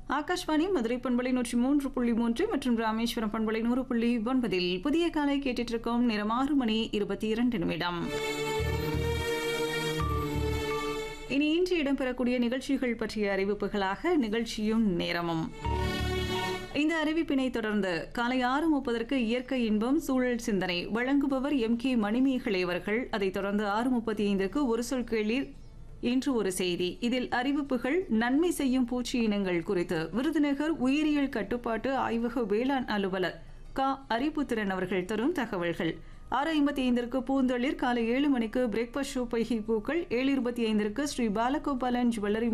ஆகாஷ்வாணி மதுரை பண்பலை நூற்றி மூன்று புள்ளி மூன்று மற்றும் ராமேஸ்வரம் பண்பலை நூறு புள்ளி ஒன்பதில் புதிய காலை கேட்டுட்டு இருக்கோம் நேரம் ஆறு மணி இருபத்தி இரண்டு நிமிடம் இனி இன்று இடம்பெறக்கூடிய நிகழ்ச்சிகள் பற்றிய அறிவிப்புகளாக நிகழ்ச்சியும் நேரமும் இந்த அறிவிப்பினை தொடர்ந்து காலை ஆறு முப்பதற்கு இயற்கை இன்பம் சூழல் சிந்தனை வழங்குபவர் எம் கே மணிமேகலை அவர்கள் அதைத் தொடர்ந்து ஆறு முப்பத்தி ஐந்திற்கு ஒரு சொல் கேளீர் இன்று ஒரு செய்தி இதில் அறிவிப்புகள் நன்மை செய்யும் பூச்சி இனங்கள் குறித்து விருதுநகர் உயிரியல் கட்டுப்பாட்டு ஆய்வக வேளாண் அலுவலர் க அரிபுத்திரன் அவர்கள் தரும் தகவல்கள் ஆறு ஐம்பத்தி ஐந்திற்கு பூந்தளிர் காலை ஏழு மணிக்கு பிரேக்ஃபாஸ்ட் ஷோ பைகி பூக்கள் ஏழு இருபத்தி ஐந்திற்கு ஸ்ரீ பாலகோபாலன் ஜுவல்லரி